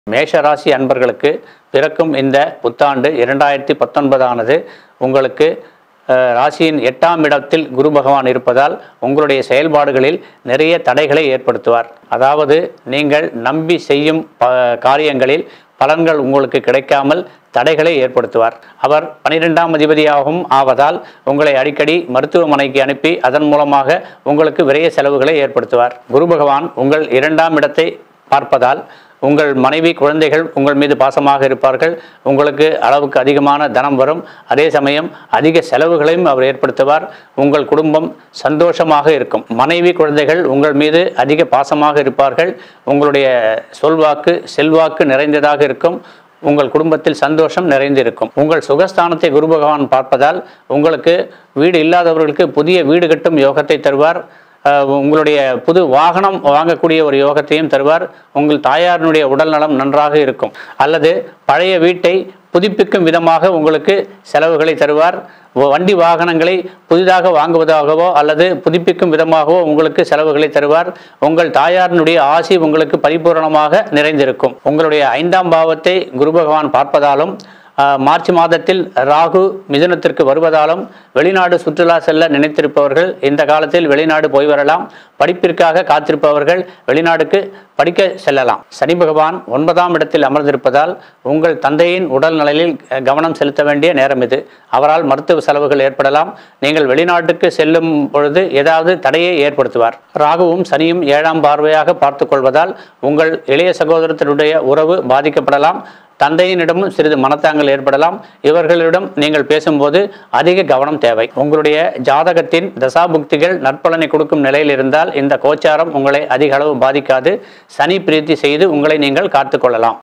மேஷ ராசி அன்பர்களுக்கு பிறக்கும் இந்த புத்தாண்டு இரண்டாயிரத்தி பத்தொன்பதானது உங்களுக்கு அஹ், ராசியின் எட்டாம் இடத்தில் குரு பகவான் இருப்பதால் உங்களுடைய செயல்பாடுகளில் நிறைய தடைகளை ஏற்படுத்துவார் அதாவது நீங்கள் நம்பி செய்யும் ப காரியங்களில் பலன்கள் உங்களுக்கு கிடைக்காமல் தடைகளை ஏற்படுத்துவார் அவர் பனிரெண்டாம் அதிபதியாகவும் ஆவதால் உங்களை அடிக்கடி மருத்துவமனைக்கு அனுப்பி அதன் மூலமாக உங்களுக்கு விரைய செலவுகளை ஏற்படுத்துவார் குரு பகவான் உங்கள் இரண்டாம் இடத்தை பார்ப்பதால் உங்கள் மனைவி குழந்தைகள் உங்கள் மீது பாசமாக இருப்பார்கள் உங்களுக்கு அளவுக்கு அதிகமான தனம் வரும் அதே சமயம் அதிக செலவுகளையும் அவர் ஏற்படுத்துவார் உங்கள் குடும்பம் சந்தோஷமாக இருக்கும் மனைவி குழந்தைகள் உங்கள் மீது அதிக பாசமாக இருப்பார்கள் உங்களுடைய சொல்வாக்கு செல்வாக்கு நிறைந்ததாக இருக்கும் உங்கள் குடும்பத்தில் சந்தோஷம் நிறைந்திருக்கும் உங்கள் சுகஸ்தானத்தை குரு பகவான் பார்ப்பதால் உங்களுக்கு வீடு இல்லாதவர்களுக்கு புதிய வீடு கட்டும் யோகத்தை தருவார் அஹ் உங்களுடைய புது வாகனம் வாங்கக்கூடிய ஒரு யோகத்தையும் தருவார் உங்கள் தாயாரினுடைய உடல் நலம் நன்றாக இருக்கும் அல்லது பழைய வீட்டை புதுப்பிக்கும் விதமாக உங்களுக்கு செலவுகளை தருவார் வ- வண்டி வாகனங்களை புதிதாக வாங்குவதாகவோ அல்லது புதுப்பிக்கும் விதமாகவோ உங்களுக்கு செலவுகளை தருவார் உங்கள் தாயாரினுடைய ஆசி உங்களுக்கு பரிபூரணமாக நிறைந்திருக்கும் உங்களுடைய ஐந்தாம் பாவத்தை குரு பகவான் பார்ப்பதாலும் ஆஹ், மார்ச் மாதத்தில் ராகு மிதுனத்திற்கு வருவதாலும் வெளிநாடு சுற்றுலா செல்ல நினைத்திருப்பவர்கள் இந்த காலத்தில் வெளிநாடு போய் வரலாம் படிப்பிற்காக காத்திருப்பவர்கள் வெளிநாடுக்கு படிக்க செல்லலாம் சனி பகவான் ஒன்பதாம் இடத்தில் அமர்ந்திருப்பதால் உங்கள் தந்தையின் உடல் நலனில் அஹ், கவனம் செலுத்த வேண்டிய நேரம் இது அவரால் மருத்துவ செலவுகள் ஏற்படலாம் நீங்கள் வெளிநாட்டுக்கு செல்லும் பொழுது ஏதாவது தடையை ஏற்படுத்துவார் ராகுவும் சனியும் ஏழாம் பார்வையாக பார்த்து கொள்வதால் உங்கள் இளைய சகோதரத்தினுடைய உறவு பாதிக்கப்படலாம் தந்தையினிடமும் சிறிது மனத்தாங்கல் ஏற்படலாம் இவர்களிடம் நீங்கள் பேசும்போது அதிக கவனம் தேவை உங்களுடைய ஜாதகத்தின் தசாபுக்திகள் நற்பலனை கொடுக்கும் நிலையில் இருந்தால் இந்த கோச்சாரம் உங்களை அதிக அளவு பாதிக்காது சனி பிரீத்தி செய்து உங்களை நீங்கள் காத்துக்கொள்ளலாம்